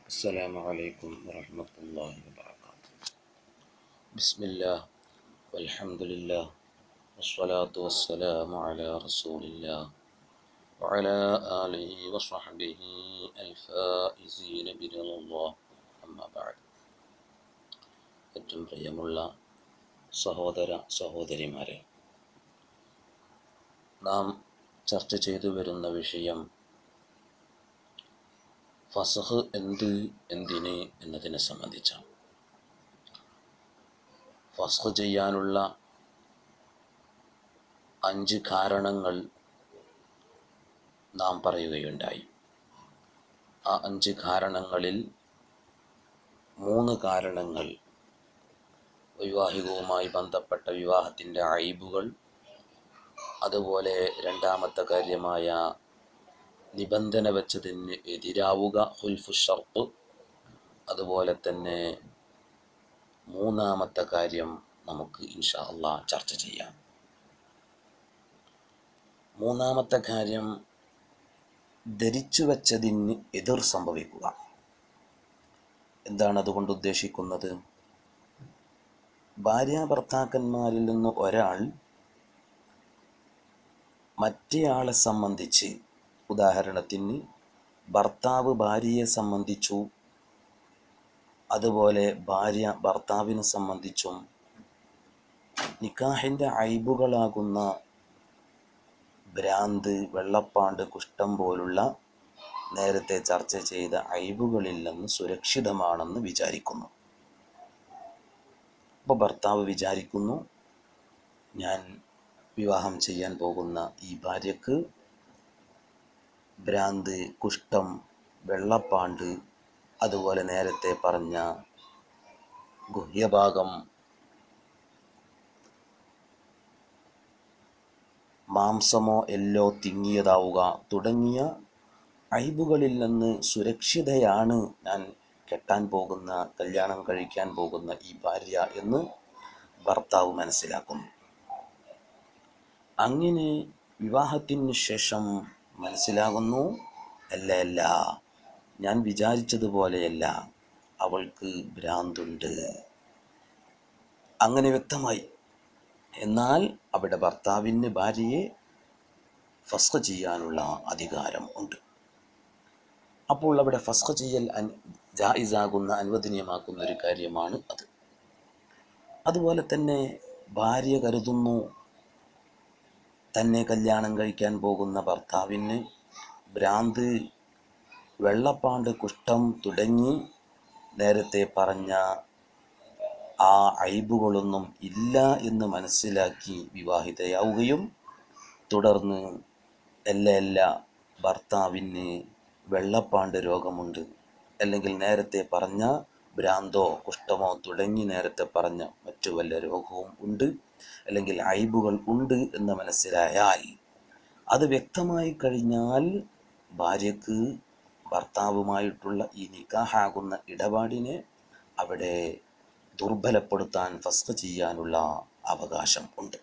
السلام عليكم ورحمة الله وبركاته بسم الله والحمد لله والصلاة والسلام على رسول الله وعلى آله وصحبه الفائزين برضا الله أما بعد ഏറ്റവും പ്രിയമുള്ള സഹോദര സഹോദരിമാരെ നാം ചർച്ച ചെയ്തു വരുന്ന വിഷയം ഫസഹ് എന്ത് എന്തിന് എന്നതിനെ സംബന്ധിച്ചാണ് ഫസഹ് ചെയ്യാനുള്ള അഞ്ച് കാരണങ്ങൾ നാം പറയുകയുണ്ടായി ആ അഞ്ച് കാരണങ്ങളിൽ മൂന്ന് കാരണങ്ങൾ വൈവാഹികവുമായി ബന്ധപ്പെട്ട വിവാഹത്തിൻ്റെ അയബുകൾ അതുപോലെ രണ്ടാമത്തെ കാര്യമായ നിബന്ധന വെച്ചതിന് എതിരാവുക ഹുൽഫു ഷർത്ത് അതുപോലെ തന്നെ മൂന്നാമത്തെ കാര്യം നമുക്ക് ഇൻഷാ അള്ളാ ചർച്ച ചെയ്യാം മൂന്നാമത്തെ കാര്യം ധരിച്ചു വെച്ചതിന് എതിർ സംഭവിക്കുക എന്താണ് അതുകൊണ്ട് ഉദ്ദേശിക്കുന്നത് ഭാര്യ ഭർത്താക്കന്മാരിൽ നിന്ന് ഒരാൾ മറ്റേയാളെ സംബന്ധിച്ച് ഉദാഹരണത്തിന് ഭർത്താവ് ഭാര്യയെ സംബന്ധിച്ചു അതുപോലെ ഭാര്യ ഭർത്താവിനെ സംബന്ധിച്ചും നിക്കാഹിൻ്റെ ഐബുകളാകുന്ന ഭ്രാന്ത് വെള്ളപ്പാണ്ട് കുഷ്ഠം പോലുള്ള നേരത്തെ ചർച്ച ചെയ്ത ഐബുകളിൽ നിന്ന് സുരക്ഷിതമാണെന്ന് വിചാരിക്കുന്നു അപ്പോൾ ഭർത്താവ് വിചാരിക്കുന്നു ഞാൻ വിവാഹം ചെയ്യാൻ പോകുന്ന ഈ ഭാര്യക്ക് ഭ്രാന്ത് കുഷ്ഠം വെള്ളപ്പാണ്ട് അതുപോലെ നേരത്തെ പറഞ്ഞ ഗുഹ്യഭാഗം മാംസമോ എല്ലോ തിങ്ങിയതാവുക തുടങ്ങിയ അയബുകളിൽ നിന്ന് സുരക്ഷിതയാണ് ഞാൻ കെട്ടാൻ പോകുന്ന കല്യാണം കഴിക്കാൻ പോകുന്ന ഈ ഭാര്യ എന്ന് ഭർത്താവ് മനസ്സിലാക്കുന്നു അങ്ങനെ വിവാഹത്തിന് ശേഷം മനസ്സിലാകുന്നു അല്ല അല്ല ഞാൻ വിചാരിച്ചതുപോലെയല്ല അവൾക്ക് ഭ്രാന്തുണ്ട് അങ്ങനെ വ്യക്തമായി എന്നാൽ അവിടെ ഭർത്താവിന് ഭാര്യയെ ഫസ്ഖ് ചെയ്യാനുള്ള അധികാരം ഉണ്ട് അപ്പോൾ അവിടെ ഫസ്ഖ് ചെയ്യൽ അൻ ജായിസാകുന്ന അനുവദനീയമാക്കുന്ന ഒരു കാര്യമാണ് അത് അതുപോലെ തന്നെ ഭാര്യ കരുതുന്നു തന്നെ കല്യാണം കഴിക്കാൻ പോകുന്ന ഭർത്താവിന് ഭ്രാന്ത് വെള്ളപ്പാണ്ട് കുഷ്ഠം തുടങ്ങി നേരത്തെ പറഞ്ഞ ആ അയബുകളൊന്നും ഇല്ല എന്ന് മനസ്സിലാക്കി വിവാഹിതയാവുകയും തുടർന്ന് എല്ലാ എല്ലാ ഭർത്താവിന് വെള്ളപ്പാണ്ട് രോഗമുണ്ട് അല്ലെങ്കിൽ നേരത്തെ പറഞ്ഞ ഭ്രാന്തോ കുഷ്ഠമോ തുടങ്ങി നേരത്തെ പറഞ്ഞ മറ്റു വല്ല രോഗവും ഉണ്ട് അല്ലെങ്കിൽ അയബുകൾ ഉണ്ട് എന്ന് മനസ്സിലായാൽ അത് വ്യക്തമായി കഴിഞ്ഞാൽ ഭാര്യക്ക് ഭർത്താവുമായിട്ടുള്ള ഈ നിക്കാഹാകുന്ന ഇടപാടിനെ അവിടെ ദുർബലപ്പെടുത്താൻ ഫസ്ഖ് ചെയ്യാനുള്ള അവകാശം ഉണ്ട്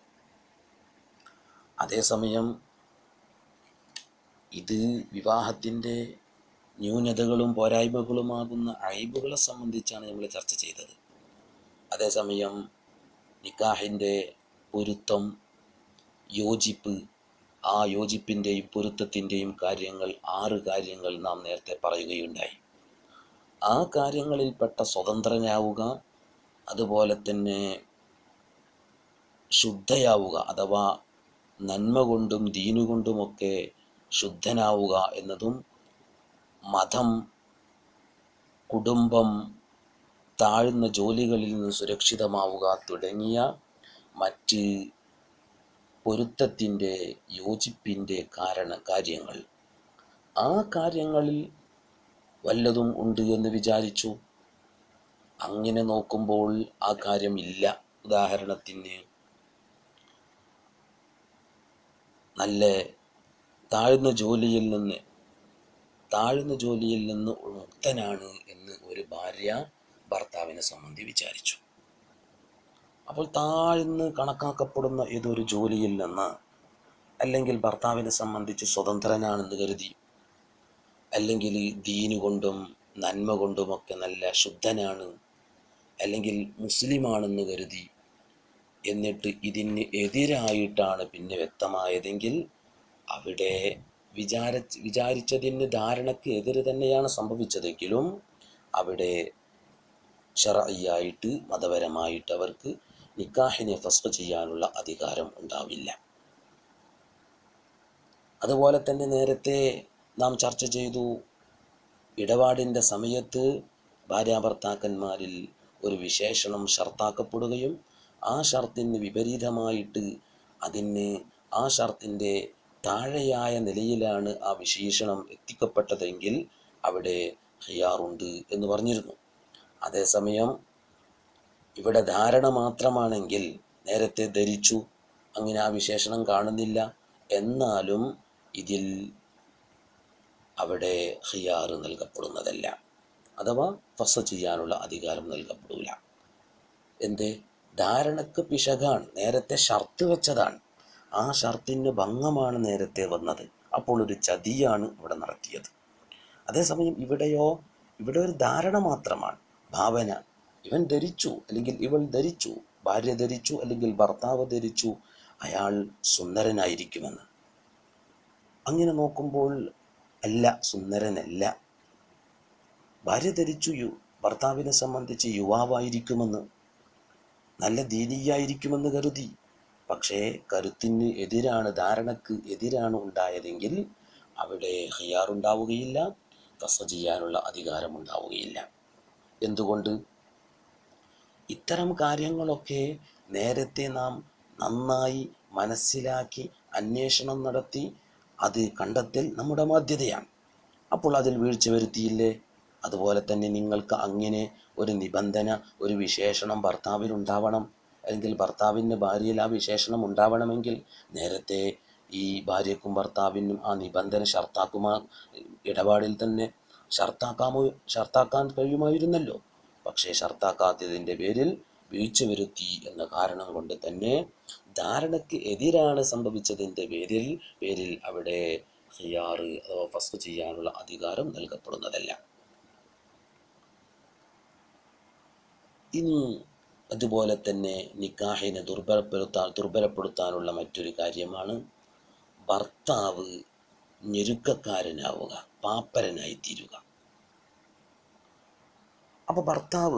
അതേസമയം ഇത് വിവാഹത്തിൻ്റെ ന്യൂനതകളും പോരായ്മകളുമാകുന്ന അയബുകളെ സംബന്ധിച്ചാണ് നമ്മൾ ചർച്ച ചെയ്തത് അതേസമയം നിക്കാഹിൻ്റെ പൊരുത്തം യോജിപ്പ് ആ യോജിപ്പിൻ്റെയും പൊരുത്തത്തിൻ്റെയും കാര്യങ്ങൾ ആറ് കാര്യങ്ങൾ നാം നേരത്തെ പറയുകയുണ്ടായി ആ കാര്യങ്ങളിൽപ്പെട്ട സ്വതന്ത്രനാവുക അതുപോലെ തന്നെ ശുദ്ധയാവുക അഥവാ നന്മ കൊണ്ടും ദീനുകൊണ്ടുമൊക്കെ ശുദ്ധനാവുക എന്നതും മതം കുടുംബം താഴ്ന്ന ജോലികളിൽ നിന്ന് സുരക്ഷിതമാവുക തുടങ്ങിയ മറ്റ് പൊരുത്തത്തിൻ്റെ യോജിപ്പിൻ്റെ കാരണ കാര്യങ്ങൾ ആ കാര്യങ്ങളിൽ വല്ലതും ഉണ്ട് എന്ന് വിചാരിച്ചു അങ്ങനെ നോക്കുമ്പോൾ ആ കാര്യം ഇല്ല ഉദാഹരണത്തിന് നല്ല താഴ്ന്ന ജോലിയിൽ നിന്ന് താഴ്ന്ന ജോലിയിൽ നിന്ന് മുക്തനാണ് എന്ന് ഒരു ഭാര്യ ഭർത്താവിനെ സംബന്ധി വിചാരിച്ചു അപ്പോൾ താഴ്ന്ന് കണക്കാക്കപ്പെടുന്ന ഏതൊരു ജോലിയിൽ നിന്ന് അല്ലെങ്കിൽ ഭർത്താവിനെ സംബന്ധിച്ച് സ്വതന്ത്രനാണെന്ന് കരുതി അല്ലെങ്കിൽ ദീന് കൊണ്ടും നന്മ കൊണ്ടുമൊക്കെ നല്ല ശുദ്ധനാണ് അല്ലെങ്കിൽ മുസ്ലിമാണെന്ന് കരുതി എന്നിട്ട് ഇതിന് എതിരായിട്ടാണ് പിന്നെ വ്യക്തമായതെങ്കിൽ അവിടെ വിചാര വിചാരിച്ചതിന് ധാരണയ്ക്ക് എതിര് തന്നെയാണ് സംഭവിച്ചതെങ്കിലും അവിടെ ഷറയ്യായിട്ട് മതപരമായിട്ട് അവർക്ക് നിക്കാഹിനെ ഫസ്ഖ് ചെയ്യാനുള്ള അധികാരം ഉണ്ടാവില്ല അതുപോലെ തന്നെ നേരത്തെ നാം ചർച്ച ചെയ്തു ഇടപാടിൻ്റെ സമയത്ത് ഭാര്യാഭർത്താക്കന്മാരിൽ ഒരു വിശേഷണം ഷർത്താക്കപ്പെടുകയും ആ ഷർത്തിന് വിപരീതമായിട്ട് അതിന് ആ ഷർത്തിൻ്റെ താഴെയായ നിലയിലാണ് ആ വിശേഷണം എത്തിക്കപ്പെട്ടതെങ്കിൽ അവിടെ ഹിയാറുണ്ട് എന്ന് പറഞ്ഞിരുന്നു അതേസമയം ഇവിടെ ധാരണ മാത്രമാണെങ്കിൽ നേരത്തെ ധരിച്ചു അങ്ങനെ ആ വിശേഷണം കാണുന്നില്ല എന്നാലും ഇതിൽ അവിടെ ഹിയാറ് നൽകപ്പെടുന്നതല്ല അഥവാ ഫസ ചെയ്യാനുള്ള അധികാരം നൽകപ്പെടില്ല എന്ത് ധാരണക്ക് പിശകാണ് നേരത്തെ ഷർത്ത് വെച്ചതാണ് ആ ഷർത്തിന് ഭംഗമാണ് നേരത്തെ വന്നത് അപ്പോൾ ഒരു ചതിയാണ് ഇവിടെ നടത്തിയത് അതേസമയം ഇവിടെയോ ഇവിടെ ഒരു ധാരണ മാത്രമാണ് ഭാവന ഇവൻ ധരിച്ചു അല്ലെങ്കിൽ ഇവൾ ധരിച്ചു ഭാര്യ ധരിച്ചു അല്ലെങ്കിൽ ഭർത്താവ് ധരിച്ചു അയാൾ സുന്ദരനായിരിക്കുമെന്ന് അങ്ങനെ നോക്കുമ്പോൾ അല്ല സുന്ദരനല്ല ഭാര്യ ധരിച്ചു യു ഭർത്താവിനെ സംബന്ധിച്ച് യുവാവായിരിക്കുമെന്ന് നല്ല ദീനീയായിരിക്കുമെന്ന് കരുതി പക്ഷേ കരുത്തിന് എതിരാണ് ധാരണക്ക് എതിരാണ് ഉണ്ടായതെങ്കിൽ അവിടെ ഹിയാറുണ്ടാവുകയില്ല ഫസ ചെയ്യാനുള്ള അധികാരം ഉണ്ടാവുകയില്ല എന്തുകൊണ്ട് ഇത്തരം കാര്യങ്ങളൊക്കെ നേരത്തെ നാം നന്നായി മനസ്സിലാക്കി അന്വേഷണം നടത്തി അത് കണ്ടെത്തൽ നമ്മുടെ ബാധ്യതയാണ് അപ്പോൾ അതിൽ വീഴ്ച വരുത്തിയില്ലേ അതുപോലെ തന്നെ നിങ്ങൾക്ക് അങ്ങനെ ഒരു നിബന്ധന ഒരു വിശേഷണം ഭർത്താവിൽ ഉണ്ടാവണം അല്ലെങ്കിൽ ഭർത്താവിൻ്റെ ഭാര്യയിൽ ആ വിശേഷണം ഉണ്ടാവണമെങ്കിൽ നേരത്തെ ഈ ഭാര്യക്കും ഭർത്താവിനും ആ നിബന്ധന ഷർത്താക്കുമാ ഇടപാടിൽ തന്നെ ഷർത്താക്കാമോ ഷർത്താക്കാൻ കഴിയുമായിരുന്നല്ലോ പക്ഷേ ഷർത്താക്കാത്തതിൻ്റെ പേരിൽ വീഴ്ച വരുത്തി എന്ന കാരണം കൊണ്ട് തന്നെ ധാരണയ്ക്ക് എതിരാണ് സംഭവിച്ചതിൻ്റെ പേരിൽ പേരിൽ അവിടെ ഹിയാറ് അഥവാ ഫസ്റ്റ് ചെയ്യാനുള്ള അധികാരം നൽകപ്പെടുന്നതല്ല ഇനി അതുപോലെ തന്നെ നിക്കാഹിനെ ദുർബലപ്പെടുത്താൻ ദുർബലപ്പെടുത്താനുള്ള മറ്റൊരു കാര്യമാണ് ഭർത്താവ് ഞെരുക്കക്കാരനാവുക പാപ്പരനായി തീരുക അപ്പൊ ഭർത്താവ്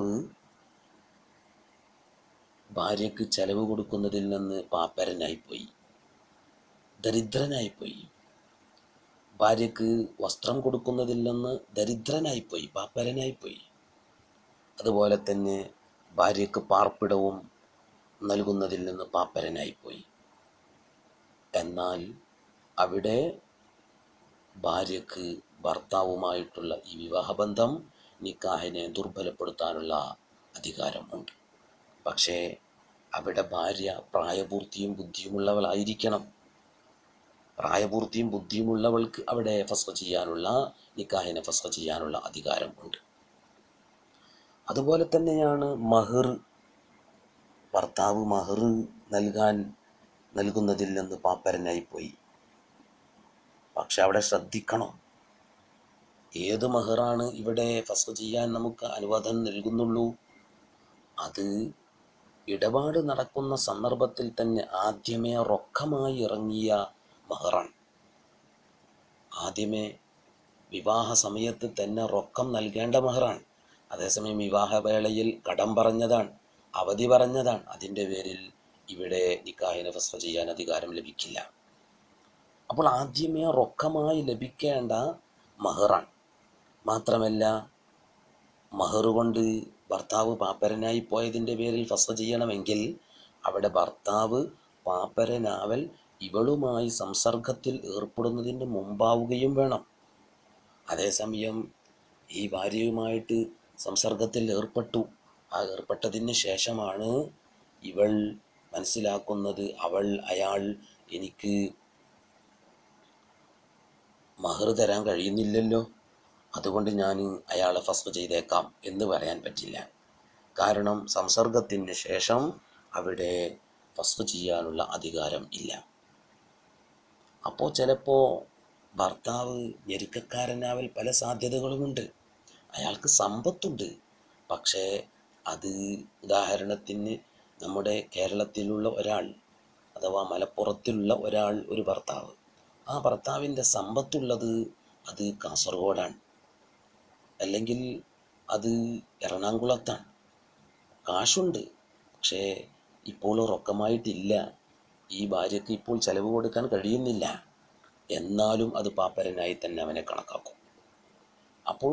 ഭാര്യയ്ക്ക് ചെലവ് കൊടുക്കുന്നതിൽ നിന്ന് പാപ്പരനായിപ്പോയി ദരിദ്രനായിപ്പോയി ഭാര്യയ്ക്ക് വസ്ത്രം കൊടുക്കുന്നതിൽ നിന്ന് ദരിദ്രനായിപ്പോയി പാപ്പരനായിപ്പോയി അതുപോലെ തന്നെ ഭാര്യയ്ക്ക് പാർപ്പിടവും നൽകുന്നതിൽ നിന്ന് പാപ്പരനായിപ്പോയി എന്നാൽ അവിടെ ഭാര്യയ്ക്ക് ഭർത്താവുമായിട്ടുള്ള ഈ വിവാഹബന്ധം നിക്കാഹിനെ ദുർബലപ്പെടുത്താനുള്ള അധികാരമുണ്ട് പക്ഷേ അവിടെ ഭാര്യ പ്രായപൂർത്തിയും ബുദ്ധിയുമുള്ളവളായിരിക്കണം പ്രായപൂർത്തിയും ബുദ്ധിയുമുള്ളവൾക്ക് അവിടെ ഫസ്ഖ ചെയ്യാനുള്ള നിക്കാഹിനെ ഫസ്ഖ ചെയ്യാനുള്ള അധികാരമുണ്ട് അതുപോലെ തന്നെയാണ് മഹർ ഭർത്താവ് മഹർ നൽകാൻ നൽകുന്നതിൽ നിന്ന് പാപ്പരനായി പോയി പക്ഷെ അവിടെ ശ്രദ്ധിക്കണം ഏത് മഹറാണ് ഇവിടെ ഫസ്ഖ ചെയ്യാൻ നമുക്ക് അനുവാദം നൽകുന്നുള്ളൂ അത് ഇടപാട് നടക്കുന്ന സന്ദർഭത്തിൽ തന്നെ ആദ്യമേ റൊക്കമായി ഇറങ്ങിയ മഹറാണ് ആദ്യമേ വിവാഹ സമയത്ത് തന്നെ റൊക്കം നൽകേണ്ട മഹറാണ് അതേസമയം വിവാഹവേളയിൽ കടം പറഞ്ഞതാണ് അവധി പറഞ്ഞതാണ് അതിൻ്റെ പേരിൽ ഇവിടെ നിക്കാഹിനെ ഫസ്ഖ ചെയ്യാൻ അധികാരം ലഭിക്കില്ല അപ്പോൾ ആദ്യമേ റൊക്കമായി ലഭിക്കേണ്ട മഹറാണ് മാത്രമല്ല മഹർ കൊണ്ട് ഭർത്താവ് പാപ്പരനായി പോയതിൻ്റെ പേരിൽ ഫസ്ഖ ചെയ്യണമെങ്കിൽ അവിടെ ഭർത്താവ് പാപ്പരനാവൽ ഇവളുമായി സംസർഗത്തിൽ ഏർപ്പെടുന്നതിന് മുമ്പാവുകയും വേണം അതേസമയം ഈ ഭാര്യയുമായിട്ട് സംസർഗത്തിൽ ഏർപ്പെട്ടു ആ ഏർപ്പെട്ടതിന് ശേഷമാണ് ഇവൾ മനസ്സിലാക്കുന്നത് അവൾ അയാൾ എനിക്ക് മഹർ തരാൻ കഴിയുന്നില്ലല്ലോ അതുകൊണ്ട് ഞാൻ അയാളെ ഫസ്റ്റ് ചെയ്തേക്കാം എന്ന് പറയാൻ പറ്റില്ല കാരണം സംസർഗത്തിന് ശേഷം അവിടെ ഫസ്റ്റ് ചെയ്യാനുള്ള അധികാരം ഇല്ല അപ്പോൾ ചിലപ്പോൾ ഭർത്താവ് ഞെരുക്കക്കാരനാവൽ പല സാധ്യതകളുമുണ്ട് അയാൾക്ക് സമ്പത്തുണ്ട് പക്ഷേ അത് ഉദാഹരണത്തിന് നമ്മുടെ കേരളത്തിലുള്ള ഒരാൾ അഥവാ മലപ്പുറത്തിലുള്ള ഒരാൾ ഒരു ഭർത്താവ് ആ ഭർത്താവിൻ്റെ സമ്പത്തുള്ളത് അത് കാസർഗോഡാണ് അല്ലെങ്കിൽ അത് എറണാകുളത്താണ് കാശുണ്ട് പക്ഷേ ഇപ്പോൾ റൊക്കമായിട്ടില്ല ഈ ഭാര്യയ്ക്ക് ഇപ്പോൾ ചെലവ് കൊടുക്കാൻ കഴിയുന്നില്ല എന്നാലും അത് പാപ്പരനായി തന്നെ അവനെ കണക്കാക്കും അപ്പോൾ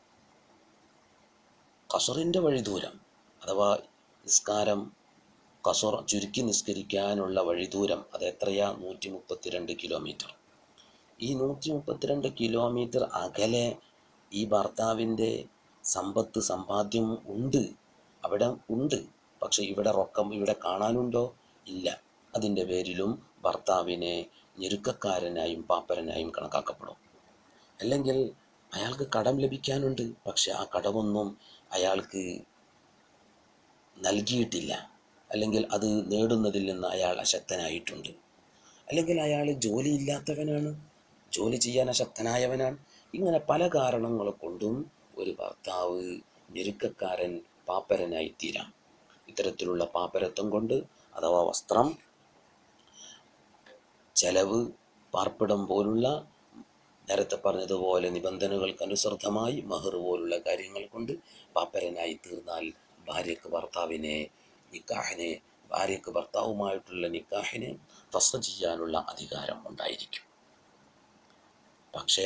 കസറിൻ്റെ വഴി ദൂരം അഥവാ നിസ്കാരം കസർ ചുരുക്കി നിസ്കരിക്കാനുള്ള വഴി ദൂരം അത് എത്രയാ നൂറ്റി മുപ്പത്തിരണ്ട് കിലോമീറ്റർ ഈ നൂറ്റി മുപ്പത്തിരണ്ട് കിലോമീറ്റർ അകലെ ഈ ഭർത്താവിൻ്റെ സമ്പത്ത് സമ്പാദ്യം ഉണ്ട് അവിടെ ഉണ്ട് പക്ഷെ ഇവിടെ റൊക്കം ഇവിടെ കാണാനുണ്ടോ ഇല്ല അതിൻ്റെ പേരിലും ഭർത്താവിനെ ഞെരുക്കക്കാരനായും പാപ്പരനായും കണക്കാക്കപ്പെടും അല്ലെങ്കിൽ അയാൾക്ക് കടം ലഭിക്കാനുണ്ട് പക്ഷെ ആ കടമൊന്നും അയാൾക്ക് നൽകിയിട്ടില്ല അല്ലെങ്കിൽ അത് നേടുന്നതിൽ നിന്ന് അയാൾ അശക്തനായിട്ടുണ്ട് അല്ലെങ്കിൽ അയാൾ ജോലിയില്ലാത്തവനാണ് ജോലി ചെയ്യാൻ അശക്തനായവനാണ് ഇങ്ങനെ പല കാരണങ്ങൾ കൊണ്ടും ഒരു ഭർത്താവ് ഞെരുക്കക്കാരൻ പാപ്പരനായി തീരാം ഇത്തരത്തിലുള്ള പാപ്പരത്വം കൊണ്ട് അഥവാ വസ്ത്രം ചെലവ് പാർപ്പിടം പോലുള്ള നേരത്തെ പറഞ്ഞതുപോലെ നിബന്ധനകൾക്കനുസൃതമായി മഹർ പോലുള്ള കാര്യങ്ങൾ കൊണ്ട് പാപ്പരനായി തീർന്നാൽ ഭാര്യക്ക് ഭർത്താവിനെ നിക്കാഹിനെ ഭാര്യക്ക് ഭർത്താവുമായിട്ടുള്ള നിക്കാഹിനെ ഫസ ചെയ്യാനുള്ള അധികാരം ഉണ്ടായിരിക്കും പക്ഷേ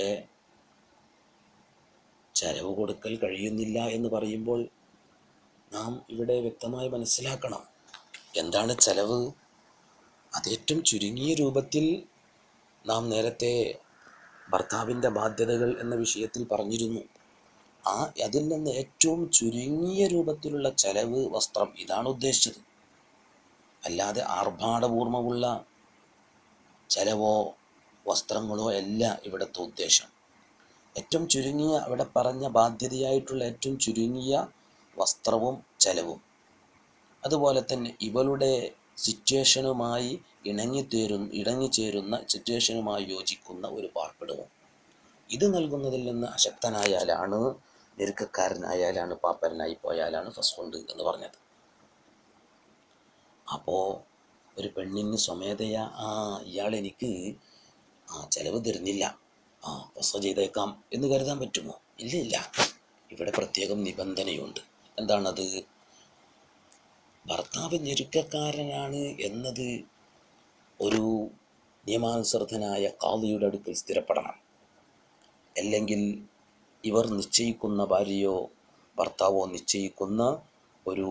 ചെലവ് കൊടുക്കൽ കഴിയുന്നില്ല എന്ന് പറയുമ്പോൾ നാം ഇവിടെ വ്യക്തമായി മനസ്സിലാക്കണം എന്താണ് ചെലവ് അതേറ്റവും ചുരുങ്ങിയ രൂപത്തിൽ നാം നേരത്തെ ഭർത്താവിൻ്റെ ബാധ്യതകൾ എന്ന വിഷയത്തിൽ പറഞ്ഞിരുന്നു ആ അതിൽ നിന്ന് ഏറ്റവും ചുരുങ്ങിയ രൂപത്തിലുള്ള ചെലവ് വസ്ത്രം ഇതാണ് ഉദ്ദേശിച്ചത് അല്ലാതെ ആർഭാടപൂർവമുള്ള ചെലവോ വസ്ത്രങ്ങളോ അല്ല ഇവിടുത്തെ ഉദ്ദേശം ഏറ്റവും ചുരുങ്ങിയ അവിടെ പറഞ്ഞ ബാധ്യതയായിട്ടുള്ള ഏറ്റവും ചുരുങ്ങിയ വസ്ത്രവും ചെലവും അതുപോലെ തന്നെ ഇവളുടെ സിറ്റുവേഷനുമായി ഇണങ്ങിത്തേരു ഇണങ്ങിച്ചേരുന്ന സിറ്റുവേഷനുമായി യോജിക്കുന്ന ഒരു പാർപ്പിടവും ഇത് നൽകുന്നതിൽ നിന്ന് അശക്തനായാലാണ് ഞെരുക്കക്കാരനായാലാണ് പാപ്പരനായി പോയാലാണ് ഫസ്കൊണ്ട് എന്ന് പറഞ്ഞത് അപ്പോൾ ഒരു പെണ്ണിന് സ്വമേധയാ ആ ഇയാൾ എനിക്ക് ആ ചെലവ് തരുന്നില്ല ആ ഫസ് ചെയ്തേക്കാം എന്ന് കരുതാൻ പറ്റുമോ ഇല്ല ഇല്ല ഇവിടെ പ്രത്യേകം നിബന്ധനയുണ്ട് എന്താണത് ഭർത്താവ് ഞെരുക്കക്കാരനാണ് എന്നത് ഒരു നിയമാനുസൃതനായ കാളിയുടെ അടുക്കൽ സ്ഥിരപ്പെടണം അല്ലെങ്കിൽ ഇവർ നിശ്ചയിക്കുന്ന ഭാര്യയോ ഭർത്താവോ നിശ്ചയിക്കുന്ന ഒരു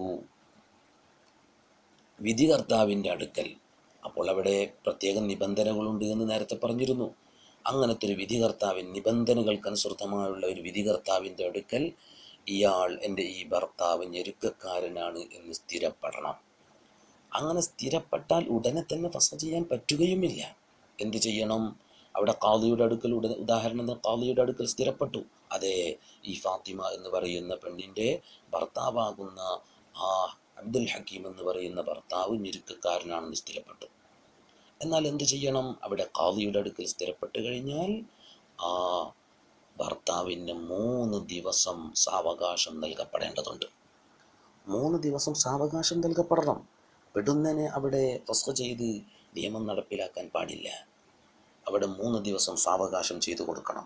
വിധികർത്താവിൻ്റെ അടുക്കൽ അപ്പോൾ അവിടെ പ്രത്യേകം നിബന്ധനകളുണ്ട് എന്ന് നേരത്തെ പറഞ്ഞിരുന്നു അങ്ങനത്തെ ഒരു വിധികർത്താവിൻ നിബന്ധനകൾക്കനുസൃതമായുള്ള ഒരു വിധികർത്താവിൻ്റെ അടുക്കൽ ഇയാൾ എൻ്റെ ഈ ഭർത്താവ് ഞെരുക്കക്കാരനാണ് എന്ന് സ്ഥിരപ്പെടണം അങ്ങനെ സ്ഥിരപ്പെട്ടാൽ ഉടനെ തന്നെ ഫസ ചെയ്യാൻ പറ്റുകയുമില്ല എന്ത് ചെയ്യണം അവിടെ കാളിയുടെ അടുക്കൽ ഉടനെ ഉദാഹരണം കാളിയുടെ അടുക്കൽ സ്ഥിരപ്പെട്ടു അതെ ഈ ഫാത്തിമ എന്ന് പറയുന്ന പെണ്ണിൻ്റെ ഭർത്താവാകുന്ന ആ അബ്ദുൽ ഹക്കീം എന്ന് പറയുന്ന ഭർത്താവ് ഞെരുക്കക്കാരനാണെന്ന് സ്ഥിരപ്പെട്ടു എന്നാൽ എന്ത് ചെയ്യണം അവിടെ കാളിയുടെ അടുക്കൽ സ്ഥിരപ്പെട്ട് കഴിഞ്ഞാൽ ആ ഭർത്താവിന് മൂന്ന് ദിവസം സാവകാശം നൽകപ്പെടേണ്ടതുണ്ട് മൂന്ന് ദിവസം സാവകാശം നൽകപ്പെടണം പെടുന്നനെ അവിടെ ഫസ്ഖ് ചെയ്ത് നിയമം നടപ്പിലാക്കാൻ പാടില്ല അവിടെ മൂന്ന് ദിവസം സാവകാശം ചെയ്തു കൊടുക്കണം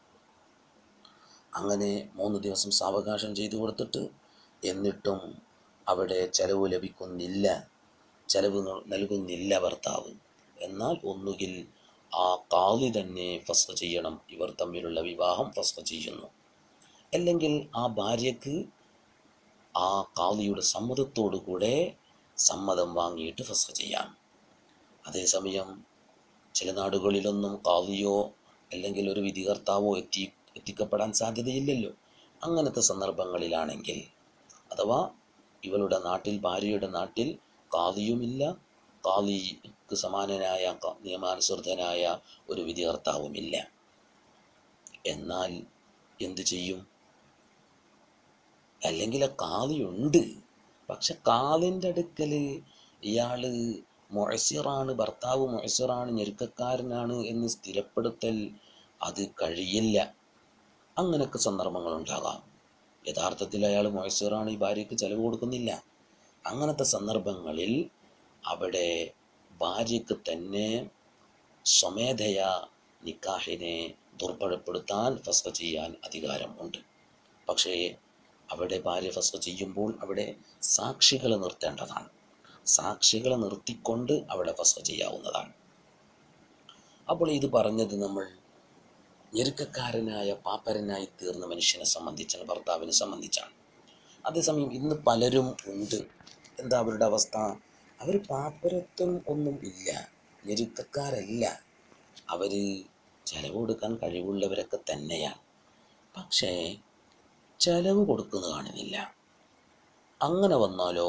അങ്ങനെ മൂന്ന് ദിവസം സാവകാശം ചെയ്തു കൊടുത്തിട്ട് എന്നിട്ടും അവിടെ ചെലവ് ലഭിക്കുന്നില്ല ചെലവ് നൽകുന്നില്ല ഭർത്താവ് എന്നാൽ ഒന്നുകിൽ ആ കാളി തന്നെ ഫസ്ഖ് ചെയ്യണം ഇവർ തമ്മിലുള്ള വിവാഹം ഫസ്ഖ് ചെയ്യുന്നു അല്ലെങ്കിൽ ആ ഭാര്യക്ക് ആ കാളിയുടെ സമ്മതത്തോടു കൂടെ സമ്മതം വാങ്ങിയിട്ട് ഫസ്ഖ് ചെയ്യാം അതേസമയം ചില നാടുകളിലൊന്നും കാളിയോ അല്ലെങ്കിൽ ഒരു വിധികർത്താവോ എത്തി എത്തിക്കപ്പെടാൻ സാധ്യതയില്ലല്ലോ അങ്ങനത്തെ സന്ദർഭങ്ങളിലാണെങ്കിൽ അഥവാ ഇവളുടെ നാട്ടിൽ ഭാര്യയുടെ നാട്ടിൽ കാളിയുമില്ല കാളിക്ക് സമാനനായ നിയമാനുസൃതനായ ഒരു വിധികർത്താവുമില്ല എന്നാൽ എന്തു ചെയ്യും അല്ലെങ്കിൽ ആ കാളിയുണ്ട് പക്ഷെ കാളിൻ്റെ അടുക്കൽ ഇയാൾ മൊഴസിറാണ് ഭർത്താവ് മൊഴസിറാണ് ഞെരുക്കക്കാരനാണ് എന്ന് സ്ഥിരപ്പെടുത്തൽ അത് കഴിയില്ല അങ്ങനെയൊക്കെ സന്ദർഭങ്ങളുണ്ടാകാം യഥാർത്ഥത്തിൽ അയാൾ മൊയസറാണ് ഈ ഭാര്യയ്ക്ക് ചെലവ് കൊടുക്കുന്നില്ല അങ്ങനത്തെ സന്ദർഭങ്ങളിൽ അവിടെ ഭാര്യയ്ക്ക് തന്നെ സ്വമേധയാ നിക്കാഹിനെ ദുർബലപ്പെടുത്താൻ ഫസ്ഖ ചെയ്യാൻ അധികാരം ഉണ്ട് പക്ഷേ അവിടെ ഭാര്യ ഫസ്ഖ ചെയ്യുമ്പോൾ അവിടെ സാക്ഷികളെ നിർത്തേണ്ടതാണ് സാക്ഷികളെ നിർത്തിക്കൊണ്ട് അവിടെ ഫസ്ഖ ചെയ്യാവുന്നതാണ് അപ്പോൾ ഇത് പറഞ്ഞത് നമ്മൾ ഞെരുക്കക്കാരനായ പാപ്പരനായി തീർന്ന മനുഷ്യനെ സംബന്ധിച്ചാണ് ഭർത്താവിനെ സംബന്ധിച്ചാണ് അതേസമയം ഇന്ന് പലരും ഉണ്ട് എന്താ അവരുടെ അവസ്ഥ അവർ പാപ്പരത്വം ഒന്നും ഇല്ല ഞെരുക്കക്കാരല്ല അവർ ചെലവ് കൊടുക്കാൻ കഴിവുള്ളവരൊക്കെ തന്നെയാണ് പക്ഷേ ചെലവ് കൊടുക്കുന്നത് കാണുന്നില്ല അങ്ങനെ വന്നാലോ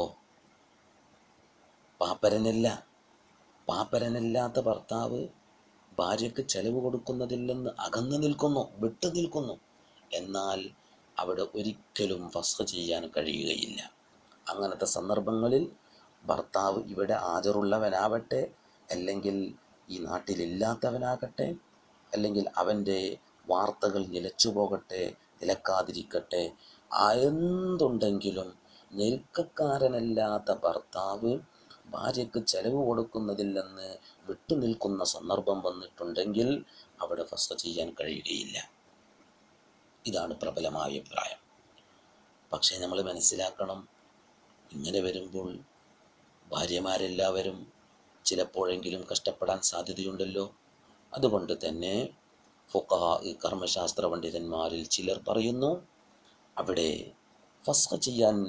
പാപ്പരനല്ല പാപ്പരനല്ലാത്ത ഭർത്താവ് ഭാര്യയ്ക്ക് ചെലവ് കൊടുക്കുന്നതിൽ നിന്ന് അകന്നു നിൽക്കുന്നു വിട്ടു നിൽക്കുന്നു എന്നാൽ അവിടെ ഒരിക്കലും ഫസ്ഖ ചെയ്യാൻ കഴിയുകയില്ല അങ്ങനത്തെ സന്ദർഭങ്ങളിൽ ഭർത്താവ് ഇവിടെ ഹാജറുള്ളവനാവട്ടെ അല്ലെങ്കിൽ ഈ നാട്ടിലില്ലാത്തവനാകട്ടെ അല്ലെങ്കിൽ അവൻ്റെ വാർത്തകൾ നിലച്ചു പോകട്ടെ നിലക്കാതിരിക്കട്ടെ ആ എന്തുണ്ടെങ്കിലും ഞെരുക്കക്കാരനല്ലാത്ത ഭർത്താവ് ഭാര്യയ്ക്ക് ചെലവ് കൊടുക്കുന്നതിൽ നിന്ന് വിട്ടുനിൽക്കുന്ന സന്ദർഭം വന്നിട്ടുണ്ടെങ്കിൽ അവിടെ ഫസ്ത ചെയ്യാൻ കഴിയുകയില്ല ഇതാണ് പ്രബലമായ അഭിപ്രായം പക്ഷേ നമ്മൾ മനസ്സിലാക്കണം ഇങ്ങനെ വരുമ്പോൾ ഭാര്യമാരെല്ലാവരും ചിലപ്പോഴെങ്കിലും കഷ്ടപ്പെടാൻ സാധ്യതയുണ്ടല്ലോ അതുകൊണ്ട് തന്നെ ഫുഖഹ ഈ കർമ്മശാസ്ത്ര പണ്ഡിതന്മാരിൽ ചിലർ പറയുന്നു അവിടെ ഫസ്ഖ ചെയ്യാൻ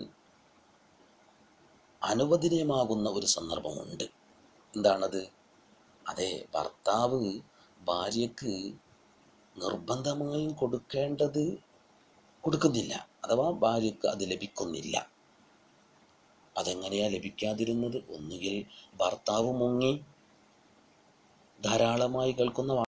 അനുവദനീയമാകുന്ന ഒരു സന്ദർഭമുണ്ട് എന്താണത് അതെ ഭർത്താവ് ഭാര്യയ്ക്ക് നിർബന്ധമായും കൊടുക്കേണ്ടത് കൊടുക്കുന്നില്ല അഥവാ ഭാര്യയ്ക്ക് അത് ലഭിക്കുന്നില്ല അതെങ്ങനെയാ ലഭിക്കാതിരുന്നത് ഒന്നുകിൽ ഭർത്താവ് മുങ്ങി ധാരാളമായി കേൾക്കുന്ന